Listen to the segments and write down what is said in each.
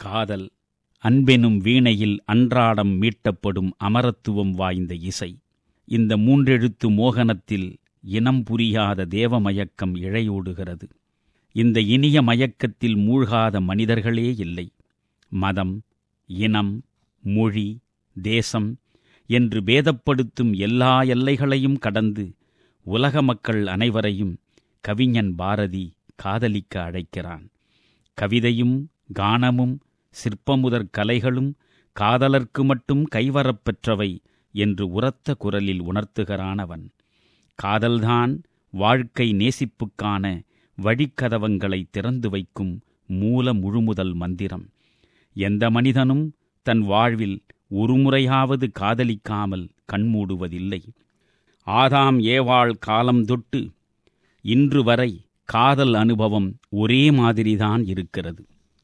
காதல் அன்பெனும் வீணையில் அன்றாடம் மீட்டப்படும் அமரத்துவம் வாய்ந்த இசை இந்த மூன்றெழுத்து மோகனத்தில் இனம் புரியாத தேவமயக்கம் இழையோடுகிறது இந்த இனிய மயக்கத்தில் மூழ்காத மனிதர்களே இல்லை மதம் இனம் மொழி தேசம் என்று பேதப்படுத்தும் எல்லா எல்லைகளையும் கடந்து உலக மக்கள் அனைவரையும் கவிஞன் பாரதி காதலிக்க அழைக்கிறான் கவிதையும் கானமும் சிற்பமுதற் கலைகளும் காதலர்க்கு மட்டும் கைவரப்பெற்றவை என்று உரத்த குரலில் உணர்த்துகிறான் அவன் காதல்தான் வாழ்க்கை நேசிப்புக்கான வழிக்கதவங்களை திறந்து வைக்கும் மூல முழுமுதல் மந்திரம் எந்த மனிதனும் தன் வாழ்வில் ஒருமுறையாவது காதலிக்காமல் கண்மூடுவதில்லை ஆதாம் ஏவாள் காலம் தொட்டு இன்று வரை காதல் அனுபவம் ஒரே மாதிரிதான் இருக்கிறது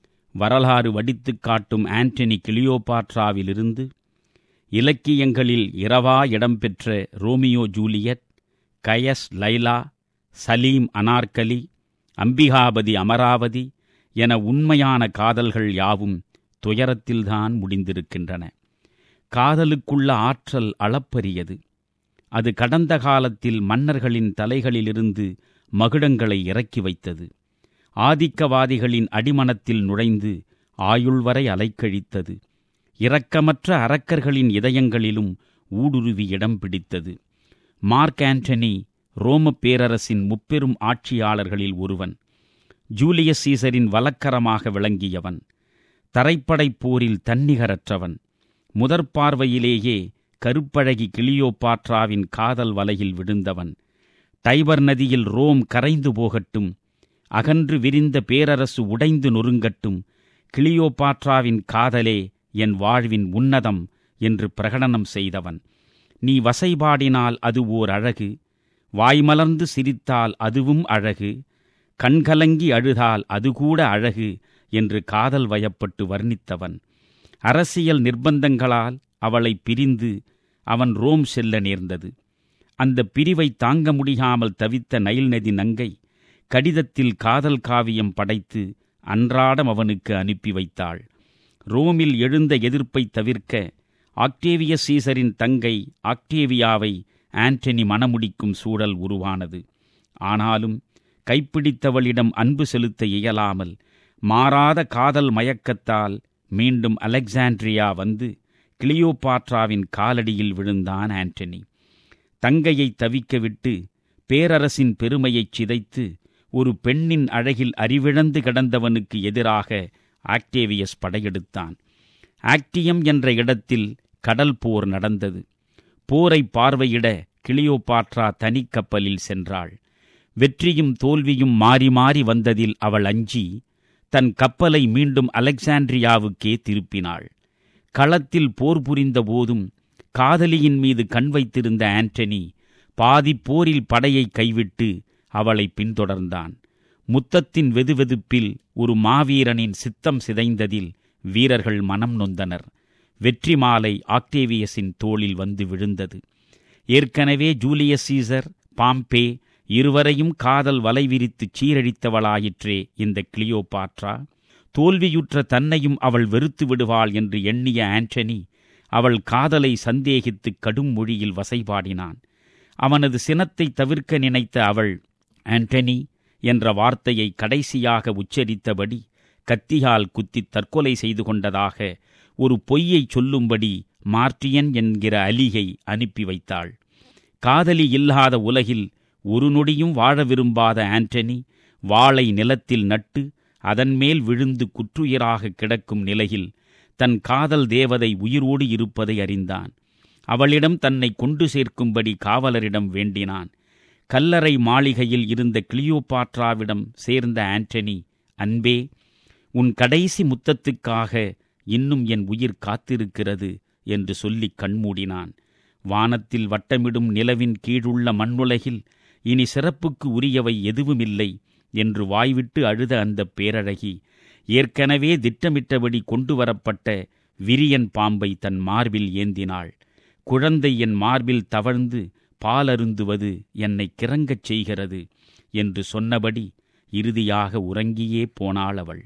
வரலாறு வடித்துக் காட்டும் ஆண்டனி கிளியோபாட்ராவிலிருந்து இலக்கியங்களில் இரவா இடம்பெற்ற Romeo Juliet Qais Laila Salim Anarkali Ambikapathi Amaravathi என உண்மையான காதல்கள் யாவும் துயரத்தில்தான் முடிந்திருக்கின்றன காதலுக்குள்ள ஆற்றல் அளப்பரியது அது கடந்த காலத்தில் மன்னர்களின் தலைகளிலிருந்து மகுடங்களை இறக்கி வைத்தது ஆதிக்கவாதிகளின் அடிமனத்தில் நுழைந்து ஆயுள் வரை அலைக்கழித்தது இரக்கமற்ற அரக்கர்களின் இதயங்களிலும் ஊடுருவி இடம் பிடித்தது மார்க் ஆண்டனி ரோம பேரரசின் முப்பெரும் ஆட்சியாளர்களில் ஒருவன் ஜூலியஸ் சீசரின் வலக்கரமாக விளங்கியவன் தரைப்படைப் போரில் தன்னிகரற்றவன் முதற் பார்வையிலேயே கருப்பழகி கிளியோபாட்ராவின் காதல் வலையில் விழுந்தவன் டைபர் நதியில் ரோம் கரைந்து போகட்டும் அகன்று விரிந்த பேரரசு உடைந்து நொறுங்கட்டும் கிளியோபாட்ராவின் காதலே என் வாழ்வின் உன்னதம் என்று பிரகடனம் செய்தவன் நீ வசைபாடினால் அது ஓர் அழகு வாய்மலர்ந்து சிரித்தால் அதுவும் அழகு கண்கலங்கி அழுதால் அதுகூட அழகு என்று காதல் வயப்பட்டு வர்ணித்தவன் அரசியல் நிர்பந்தங்களால் அவளை பிரிந்து அவன் ரோம் செல்ல நேர்ந்தது அந்த பிரிவை தாங்க முடியாமல் தவித்த நைல் நதி நங்கை கடிதத்தில் காதல் காவியம் படைத்து அன்றாடம் அவனுக்கு அனுப்பி வைத்தாள் ரோமில் எழுந்த எதிர்ப்பை தவிர்க்க ஆக்டேவிய சீசரின் தங்கை ஆக்டேவியாவை ஆண்டனி மணமுடிக்கும் சூழல் உருவானது ஆனாலும் கைப்பிடித்தவளிடம் அன்பு செலுத்த இயலாமல் மாறாத காதல் மயக்கத்தால் மீண்டும் அலெக்சாண்ட்ரியா வந்து கிளியோபாட்ராவின் காலடியில் விழுந்தான் ஆண்டனி தங்கையை தவிக்க விட்டு பேரரசின் பெருமையைச் சிதைத்து ஒரு பெண்ணின் அழகில் அறிவிழந்து கிடந்தவனுக்கு எதிராக ஆக்டேவியஸ் படையெடுத்தான் ஆக்டியம் என்ற இடத்தில் கடல் போர் நடந்தது போரை பார்வையிட கிளியோபாட்ரா தனிக்கப்பலில் சென்றாள் வெற்றியும் தோல்வியும் மாறி மாறி வந்ததில் அவள் அஞ்சி தன் கப்பலை மீண்டும் அலெக்சாண்ட்ரியாவுக்கே திருப்பினாள் களத்தில் போர் புரிந்த போதும் காதலியின் மீது கண் வைத்திருந்த ஆண்டனி பாதி போரில் படையை கைவிட்டு அவளை பின்தொடர்ந்தான் முத்தத்தின் வெதுவெதுப்பில் ஒரு மாவீரனின் சித்தம் சிதைந்ததில் வீரர்கள் மனம் நொந்தனர் வெற்றி மாலை ஆக்டேவியஸின் தோளில் வந்து விழுந்தது ஏற்கனவே ஜூலியஸ் சீசர் பாம்பே இருவரையும் காதல் வலை விரித்து சீரழித்தவளாயிற்றே இந்த கிளியோபாட்ரா தோல்வியுற்ற தன்னையும் அவள் வெறுத்து விடுவாள் என்று எண்ணிய ஆண்டனி அவள் காதலை சந்தேகித்து கடும் மொழியில் வசைபாடினான் அவனது சினத்தை தவிர்க்க நினைத்த அவள் ஆண்டனி என்ற வார்த்தையை கடைசியாக உச்சரித்தபடி கத்தியால் குத்தி தற்கொலை செய்து கொண்டதாக ஒரு பொய்யைச் சொல்லும்படி மார்டியன் என்கிற அலிகை அனுப்பி வைத்தாள் காதலி இல்லாத உலகில் ஒரு நொடியும் வாழ விரும்பாத ஆண்டனி வாளை நிலத்தில் நட்டு அதன் மேல் விழுந்து குற்றுயிராக கிடக்கும் நிலையில் தன் காதல் தேவதை உயிரோடு இருப்பதை அறிந்தான் அவளிடம் தன்னை கொண்டு சேர்க்கும்படி காவலரிடம் வேண்டினான் கல்லறை மாளிகையில் இருந்த கிளியோபாட்ராவிடம் சேர்ந்த ஆண்டனி அன்பே உன் கடைசி முத்தத்துக்காக இன்னும் என் உயிர் காத்திருக்கிறது என்று சொல்லிக் கண்மூடினான் வானத்தில் வட்டமிடும் நிலவின் கீழுள்ள மண்ணுலகில் இனி சிறப்புக்கு உரியவை எதுவுமில்லை என்று வாய்விட்டு அழுத அந்த பேரழகி ஏற்கனவே திட்டமிட்டபடி கொண்டு வரப்பட்ட விரியன் பாம்பை தன் மார்பில் ஏந்தினாள் குழந்தை என் மார்பில் தவழ்ந்து பாலருந்துவது என்னை கிறங்கச் செய்கிறது என்று சொன்னபடி இறுதியாக உறங்கியே போனாள் அவள்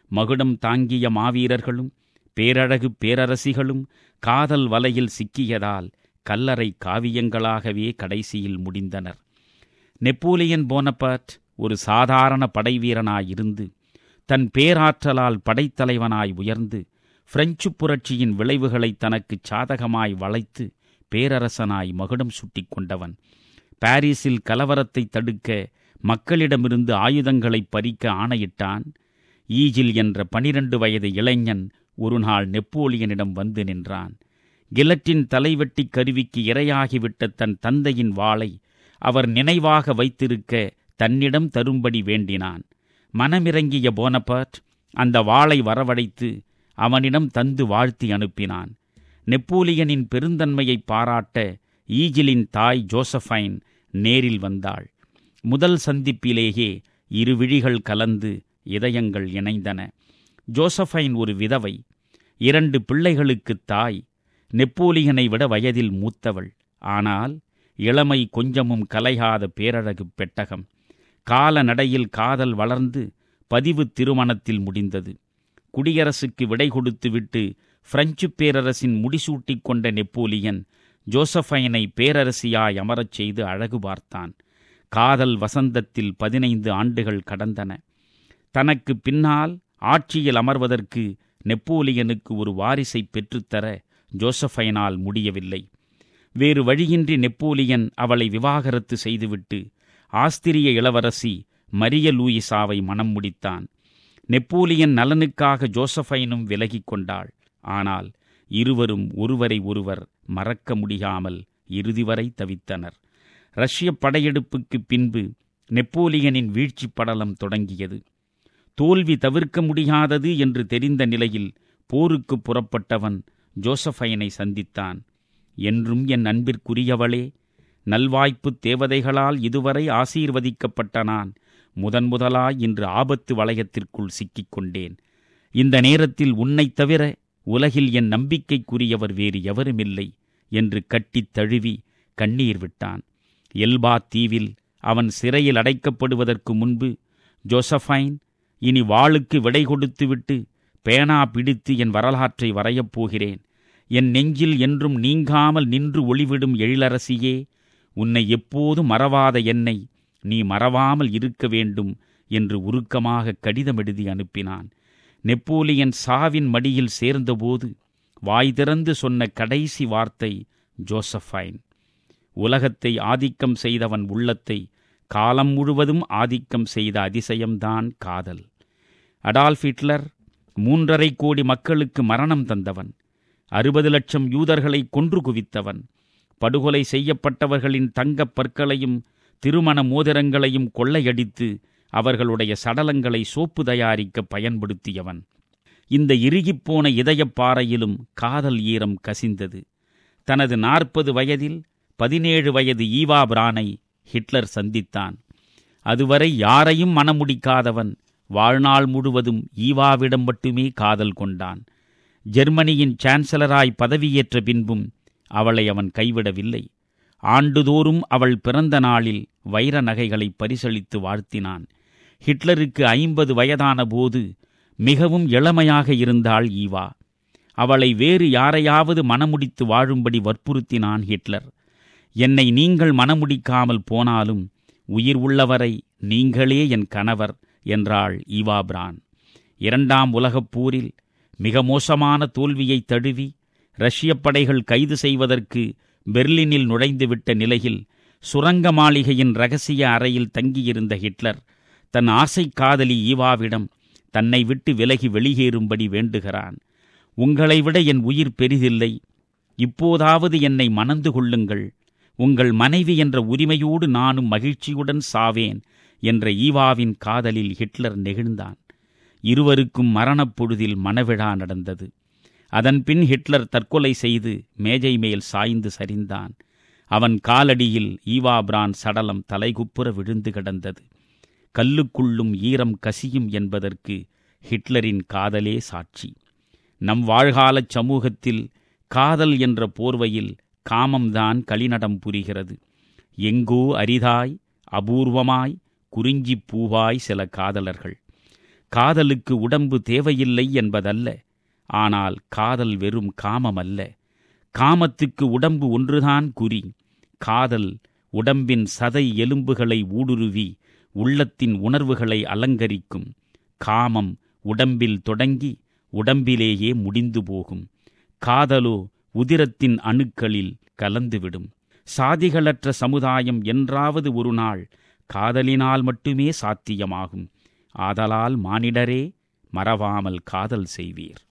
மகுடம் தாங்கிய மாவீரர்களும் பேரழகு பேரரசிகளும் காதல் வலையில் சிக்கியதால் கல்லறை காவியங்களாகவே கடைசியில் முடிந்தனர் நெப்போலியன் போனபார்ட் ஒரு சாதாரண படைவீரனாயிருந்து தன் பேராற்றலால் படைத்தலைவனாய் உயர்ந்து பிரெஞ்சு புரட்சியின் விளைவுகளை தனக்கு சாதகமாய் வளைத்து பேரரசனாய் மகுடம் சுட்டிக் கொண்டவன் பாரிஸில் கலவரத்தை தடுக்க மக்களிடமிருந்து ஆயுதங்களை பறிக்க ஆணையிட்டான் ஈஜில் என்ற பனிரண்டு வயது இளைஞன் ஒரு நாள் நெப்போலியனிடம் வந்து நின்றான் கிலட்டின் தலைவெட்டி கருவிக்கு இரையாகிவிட்ட தன் தந்தையின் வாளை அவர் நினைவாக வைத்திருக்க தன்னிடம் தரும்படி வேண்டினான் மனமிறங்கிய போனபார்ட் அந்த வாளை வரவழைத்து அவனிடம் தந்து வாழ்த்தி அனுப்பினான் நெப்போலியனின் பெருந்தன்மையை பாராட்ட ஈஜிலின் தாய் ஜோசஃபைன் நேரில் வந்தாள் முதல் சந்திப்பிலேயே இரு விழிகள் கலந்து இதயங்கள் இணைந்தன ஜோசஃபைன் ஒரு விதவை இரண்டு பிள்ளைகளுக்குத் தாய் நெப்போலியனை விட வயதில் மூத்தவள் ஆனால் இளமை கொஞ்சமும் கலையாத பேரழகு பெட்டகம் கால நடையில் காதல் வளர்ந்து பதிவு திருமணத்தில் முடிந்தது குடியரசுக்கு விடை கொடுத்துவிட்டு பிரெஞ்சு பேரரசின் முடிசூட்டிக் கொண்ட நெப்போலியன் ஜோசஃபைனை பேரரசியாய் அமரச் செய்து அழகு பார்த்தான் காதல் வசந்தத்தில் பதினைந்து ஆண்டுகள் கடந்தன தனக்கு பின்னால் ஆட்சியில் அமர்வதற்கு நெப்போலியனுக்கு ஒரு வாரிசை பெற்றுத்தர ஜோசஃபைனால் முடியவில்லை வேறு வழியின்றி நெப்போலியன் அவளை விவாகரத்து செய்துவிட்டு ஆஸ்திரிய இளவரசி மரிய லூயிசாவை மனம் முடித்தான் நெப்போலியன் நலனுக்காக ஜோசஃபைனும் விலகிக் கொண்டாள் ஆனால் இருவரும் ஒருவரை ஒருவர் மறக்க முடியாமல் இறுதி வரை தவித்தனர் ரஷ்ய படையெடுப்புக்கு பின்பு நெப்போலியனின் வீழ்ச்சி படலம் தொடங்கியது தோல்வி தவிர்க்க முடியாதது என்று தெரிந்த நிலையில் போருக்கு புறப்பட்டவன் ஜோசஃபைனை சந்தித்தான் என்றும் என் அன்பிற்குரியவளே நல்வாய்ப்பு தேவதைகளால் இதுவரை ஆசீர்வதிக்கப்பட்ட நான் முதன் முதலாய் இன்று ஆபத்து வளையத்திற்குள் சிக்கிக் கொண்டேன் இந்த நேரத்தில் உன்னைத் தவிர உலகில் என் நம்பிக்கைக்குரியவர் வேறு எவருமில்லை என்று கட்டித் தழுவி கண்ணீர் விட்டான் எல்பா தீவில் அவன் சிறையில் அடைக்கப்படுவதற்கு முன்பு ஜோசஃபைன் இனி வாளுக்கு விடை கொடுத்துவிட்டு பேனா பிடித்து என் வரலாற்றை வரையப் போகிறேன் என் நெஞ்சில் என்றும் நீங்காமல் நின்று ஒளிவிடும் எழிலரசியே உன்னை எப்போதும் மறவாத என்னை நீ மறவாமல் இருக்க வேண்டும் என்று உருக்கமாக கடிதம் எழுதி அனுப்பினான் நெப்போலியன் சாவின் மடியில் சேர்ந்தபோது வாய் திறந்து சொன்ன கடைசி வார்த்தை ஜோசஃபைன் உலகத்தை ஆதிக்கம் செய்தவன் உள்ளத்தை காலம் முழுவதும் ஆதிக்கம் செய்த அதிசயம்தான் காதல் அடால்ஃப் ஹிட்லர் மூன்றரை கோடி மக்களுக்கு மரணம் தந்தவன் அறுபது லட்சம் யூதர்களை கொன்று குவித்தவன் படுகொலை செய்யப்பட்டவர்களின் தங்கப் பற்களையும் திருமண மோதிரங்களையும் கொள்ளையடித்து அவர்களுடைய சடலங்களை சோப்பு தயாரிக்க பயன்படுத்தியவன் இந்த இறுகிப்போன இதயப்பாறையிலும் காதல் ஈரம் கசிந்தது தனது நாற்பது வயதில் பதினேழு வயது ஈவா பிரானை ஹிட்லர் சந்தித்தான் அதுவரை யாரையும் மணமுடிக்காதவன் வாழ்நாள் முழுவதும் ஈவாவிடம் மட்டுமே காதல் கொண்டான் ஜெர்மனியின் சான்சலராய் பதவியேற்ற பின்பும் அவளை அவன் கைவிடவில்லை ஆண்டுதோறும் அவள் பிறந்த நாளில் வைர நகைகளை பரிசளித்து வாழ்த்தினான் ஹிட்லருக்கு ஐம்பது வயதான போது மிகவும் இளமையாக இருந்தாள் ஈவா அவளை வேறு யாரையாவது மணமுடித்து வாழும்படி வற்புறுத்தினான் ஹிட்லர் என்னை நீங்கள் மணமுடிக்காமல் போனாலும் உயிர் உள்ளவரை நீங்களே என் கணவர் என்றாள் ஈவா பிரான் இரண்டாம் உலகப் போரில் மிக மோசமான தோல்வியை தழுவி ரஷ்ய படைகள் கைது செய்வதற்கு பெர்லினில் நுழைந்துவிட்ட நிலையில் சுரங்க மாளிகையின் ரகசிய அறையில் தங்கியிருந்த ஹிட்லர் தன் ஆசை காதலி ஈவாவிடம் தன்னை விட்டு விலகி வெளியேறும்படி வேண்டுகிறான் உங்களை விட என் உயிர் பெரிதில்லை இப்போதாவது என்னை மணந்து கொள்ளுங்கள் உங்கள் மனைவி என்ற உரிமையோடு நானும் மகிழ்ச்சியுடன் சாவேன் என்ற ஈவாவின் காதலில் ஹிட்லர் நெகிழ்ந்தான் இருவருக்கும் மரணப் பொழுதில் மணவிழா நடந்தது அதன்பின் ஹிட்லர் தற்கொலை செய்து மேஜை மேல் சாய்ந்து சரிந்தான் அவன் காலடியில் ஈவா பிரான் சடலம் தலைகுப்புற விழுந்து கிடந்தது கல்லுக்குள்ளும் ஈரம் கசியும் என்பதற்கு ஹிட்லரின் காதலே சாட்சி நம் வாழ்காலச் சமூகத்தில் காதல் என்ற போர்வையில் காமம்தான் களிநடம் புரிகிறது எங்கோ அரிதாய் அபூர்வமாய் குறிஞ்சிப் பூவாய் சில காதலர்கள் காதலுக்கு உடம்பு தேவையில்லை என்பதல்ல ஆனால் காதல் வெறும் காமம் அல்ல காமத்துக்கு உடம்பு ஒன்றுதான் குறி காதல் உடம்பின் சதை எலும்புகளை ஊடுருவி உள்ளத்தின் உணர்வுகளை அலங்கரிக்கும் காமம் உடம்பில் தொடங்கி உடம்பிலேயே முடிந்து போகும் காதலோ உதிரத்தின் அணுக்களில் கலந்துவிடும் சாதிகளற்ற சமுதாயம் என்றாவது ஒரு நாள் காதலினால் மட்டுமே சாத்தியமாகும் ஆதலால் மானிடரே மறவாமல் காதல் செய்வீர்